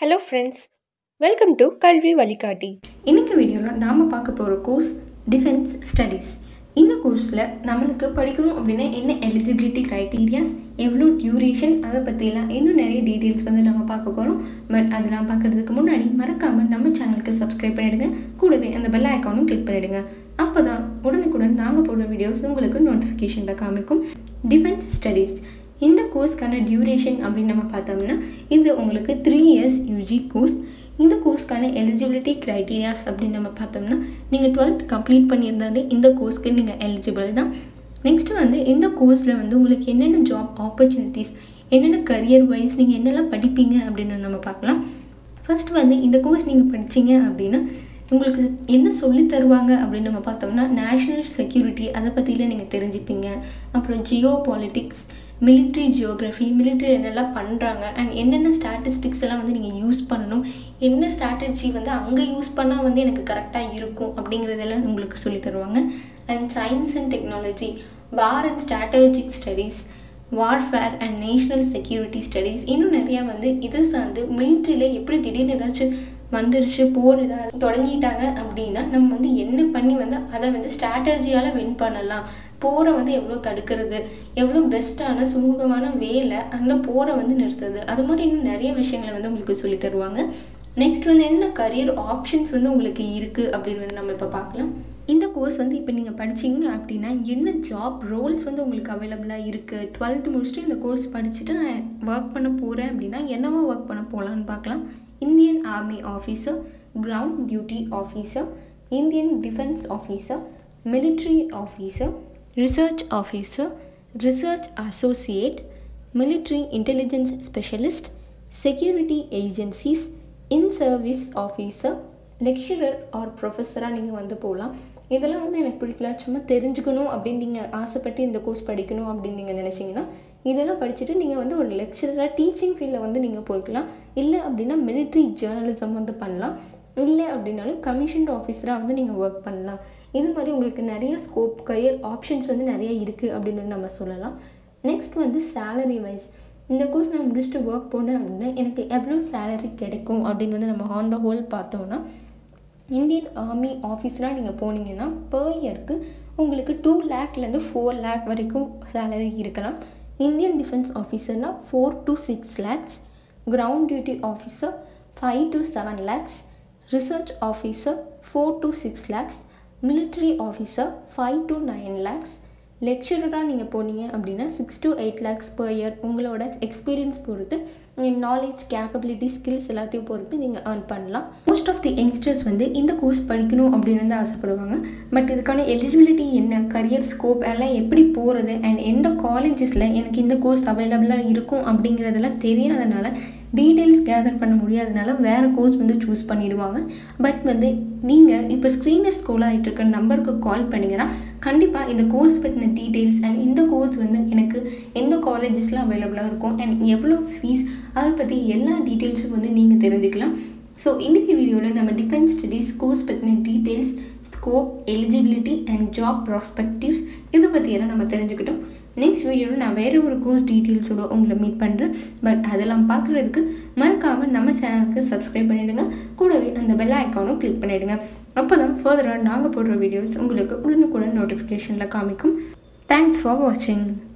hello friends welcome to கல்வி வழிகாட்டி இன்னைக்கு வீடியோவில் நாம் பார்க்க போகிற கோர்ஸ் டிஃபென்ஸ் ஸ்டடீஸ் இந்த கோர்ஸில் நம்மளுக்கு படிக்கணும் அப்படின்னா என்ன எலிஜிபிலிட்டி க்ரைட்டீரியாஸ் எவ்வளோ டியூரேஷன் அதை பற்றிலாம் இன்னும் நிறைய டீட்டெயில்ஸ் வந்து நம்ம பார்க்க போகிறோம் பட் அதெல்லாம் பார்க்குறதுக்கு முன்னாடி மறக்காமல் நம்ம சேனலுக்கு சப்ஸ்கிரைப் பண்ணிவிடுங்க கூடவே அந்த பெல் ஐக்கானும் கிளிக் பண்ணிவிடுங்க அப்போ தான் உடனுக்குடன் நாங்கள் போடுற வீடியோஸ் உங்களுக்கு நோட்டிஃபிகேஷனில் காமிக்கும் டிஃபென்ஸ் ஸ்டடீஸ் இந்த கோர்ஸ்க்கான டியூரேஷன் அப்படின்னு நம்ம பார்த்தோம்னா இது உங்களுக்கு த்ரீ இயர்ஸ் யூஜி கோர்ஸ் இந்த கோர்ஸ்க்கான எலிஜிபிலிட்டி க்ரைட்டீரியாஸ் அப்படின்னு நம்ம பார்த்தோம்னா நீங்கள் டுவெல்த் கம்ப்ளீட் பண்ணியிருந்தாலே இந்த கோர்ஸ்க்கு நீங்கள் எலிஜிபிள் தான் நெக்ஸ்ட்டு வந்து இந்த கோர்ஸில் வந்து உங்களுக்கு என்னென்ன ஜாப் ஆப்பர்ச்சுனிட்டிஸ் என்னென்ன கரியர் வைஸ் நீங்கள் என்னெல்லாம் படிப்பீங்க அப்படின்னு நம்ம பார்க்கலாம் ஃபர்ஸ்ட் வந்து இந்த கோர்ஸ் நீங்கள் படிச்சீங்க அப்படின்னா உங்களுக்கு என்ன சொல்லி தருவாங்க அப்படின்னு நம்ம பார்த்தோம்னா நேஷ்னல் செக்யூரிட்டி அதை பற்றிலாம் நீங்கள் தெரிஞ்சுப்பீங்க அப்புறம் geopolitics military geography military என்னெல்லாம் பண்ணுறாங்க அண்ட் என்னென்ன ஸ்டாட்டிஸ்டிக்ஸ் எல்லாம் வந்து நீங்கள் யூஸ் பண்ணணும் என்ன ஸ்ட்ராட்டஜி வந்து அங்கே யூஸ் பண்ணால் வந்து எனக்கு கரெக்டாக இருக்கும் அப்படிங்கிறதெல்லாம் உங்களுக்கு சொல்லி தருவாங்க and science and technology war and strategic studies warfare and national security studies இன்னும் நிறையா வந்து இது சார்ந்து மிலிட்ரியில் எப்படி திடீர்னு ஏதாச்சும் வந்துருச்சு போர் ஏதாவது தொடங்கிட்டாங்க அப்படின்னா நம்ம வந்து என்ன பண்ணி வந்து அதை வந்து ஸ்ட்ராட்டஜியால் வின் பண்ணலாம் போரை வந்து எவ்வளோ தடுக்கிறது எவ்வளோ பெஸ்ட்டான சுமூகமான வேலை அந்த போரை வந்து நிறுத்துறது அது மாதிரி இன்னும் நிறைய விஷயங்களை வந்து உங்களுக்கு சொல்லி தருவாங்க நெக்ஸ்ட் வந்து என்ன கரியர் ஆப்ஷன்ஸ் வந்து உங்களுக்கு இருக்குது அப்படின்னு வந்து நம்ம இப்போ பார்க்கலாம் இந்த கோர்ஸ் வந்து இப்போ நீங்கள் படிச்சீங்க அப்படின்னா என்ன ஜாப் ரோல்ஸ் வந்து உங்களுக்கு அவைலபிளாக இருக்குது டுவெல்த்து முடிச்சுட்டு இந்த கோர்ஸ் படிச்சுட்டு நான் ஒர்க் பண்ண போகிறேன் அப்படின்னா என்னவோ ஒர்க் பண்ண போகலான்னு பார்க்கலாம் Indian army officer ground duty officer Indian defence officer military officer research officer research associate military intelligence specialist security agencies in service officer lecturer or ப்ரொஃபஸராக நீங்கள் வந்து போகலாம் இதெல்லாம் வந்து எனக்கு பிடிக்கல சும்மா தெரிஞ்சுக்கணும் அப்படின்னு நீங்கள் ஆசைப்பட்டு இந்த கோர்ஸ் படிக்கணும் அப்படின்னு நீங்கள் நினச்சிங்கன்னா இதெல்லாம் படிச்சுட்டு நீங்கள் வந்து ஒரு லெக்சரராக டீச்சிங் ஃபீல்டில் வந்து நீங்கள் போய்க்கலாம் இல்லை அப்படின்னா மிலிட்ரி ஜேர்னலிசம் வந்து பண்ணலாம் இல்லை அப்படின்னாலும் கமிஷன்ட் ஆஃபீஸராக வந்து நீங்கள் ஒர்க் பண்ணலாம் இது மாதிரி உங்களுக்கு நிறைய ஸ்கோப் கரியர் ஆப்ஷன்ஸ் வந்து நிறைய இருக்குது அப்படின்னு நம்ம சொல்லலாம் நெக்ஸ்ட் வந்து சேலரி வைஸ் இந்த கோர்ஸ் நான் முடிச்சுட்டு ஒர்க் போனேன் அப்படின்னா எனக்கு எவ்வளோ சேலரி கிடைக்கும் அப்படின்னு வந்து நம்ம ஆன் த ஹோல் பார்த்தோன்னா இந்தியன் ஆர்மி ஆஃபீஸராக நீங்கள் போனீங்கன்னா பர் இயருக்கு உங்களுக்கு டூ லேக்லேருந்து ஃபோர் லேக் வரைக்கும் சேலரி இருக்கலாம் இந்தியன் டிஃபென்ஸ் ஆஃபீஸர்னால் four to six lakhs ground duty officer five to seven lakhs research officer four to six lakhs military officer five to nine lakhs லெக்சரராக நீங்கள் போனீங்க அப்படின்னா six to eight lakhs per year உங்களோட எக்ஸ்பீரியன்ஸ் பொறுத்து நாலேஜ் கேப்பபிலிட்டி ஸ்கில்ஸ் எல்லாத்தையும் பொறுத்து நீங்கள் ஏர்ன் பண்ணலாம் மோஸ்ட் ஆஃப் தி யங்ஸ்டர்ஸ் வந்து இந்த கோர்ஸ் படிக்கணும் அப்படின்னு வந்து ஆசைப்படுவாங்க பட் இதுக்கான எலிஜிபிலிட்டி என்ன கரியர் ஸ்கோப் எல்லாம் எப்படி போகிறது அண்ட் எந்த காலேஜஸில் எனக்கு இந்த கோர்ஸ் அவைலபிளாக இருக்கும் அப்படிங்கிறதெல்லாம் தெரியாதனால டீட்டெயில்ஸ் கேதர் பண்ண முடியாதனால வேறு கோர்ஸ் வந்து சூஸ் பண்ணிடுவாங்க பட் வந்து நீங்கள் இப்போ ஸ்க்ரீனில் ஸ்கோல் ஆகிட்டு இருக்க நம்பருக்கு கால் பண்ணிங்கன்னா கண்டிப்பாக இந்த கோர்ஸ் பற்றின டீட்டெயில்ஸ் அண்ட் இந்த கோர்ஸ் வந்து எனக்கு எந்த காலேஜஸில் அவைலபிளாக இருக்கும் அண்ட் எவ்வளோ ஃபீஸ் அதை பற்றி எல்லா டீட்டெயில்ஸும் வந்து நீங்கள் தெரிஞ்சுக்கலாம் ஸோ இன்றைக்கி வீடியோவில் நம்ம டிஃபென்ஸ் ஸ்டடீஸ் கோர்ஸ் பற்றின details scope eligibility and job prospectives இதை பற்றியெல்லாம் நம்ம தெரிஞ்சுக்கிட்டோம் நெக்ஸ்ட் வீடியோவில் நான் வேறு ஒரு கோர்ஸ் டீட்டெயில்ஸோட உங்களை மீட் பண்ணுறேன் பட் அதெல்லாம் பார்க்குறதுக்கு மறக்காமல் நம்ம சேனலுக்கு சப்ஸ்கிரைப் பண்ணிவிடுங்க கூடவே அந்த பெல் ஐக்கானும் கிளிக் பண்ணிவிடுங்க அப்போ தான் ஃபர்தராக நாங்கள் போடுற வீடியோஸ் உங்களுக்கு உடனுக்குடன் நோட்டிஃபிகேஷனில் காமிக்கும் தேங்க்ஸ் ஃபார் வாட்சிங்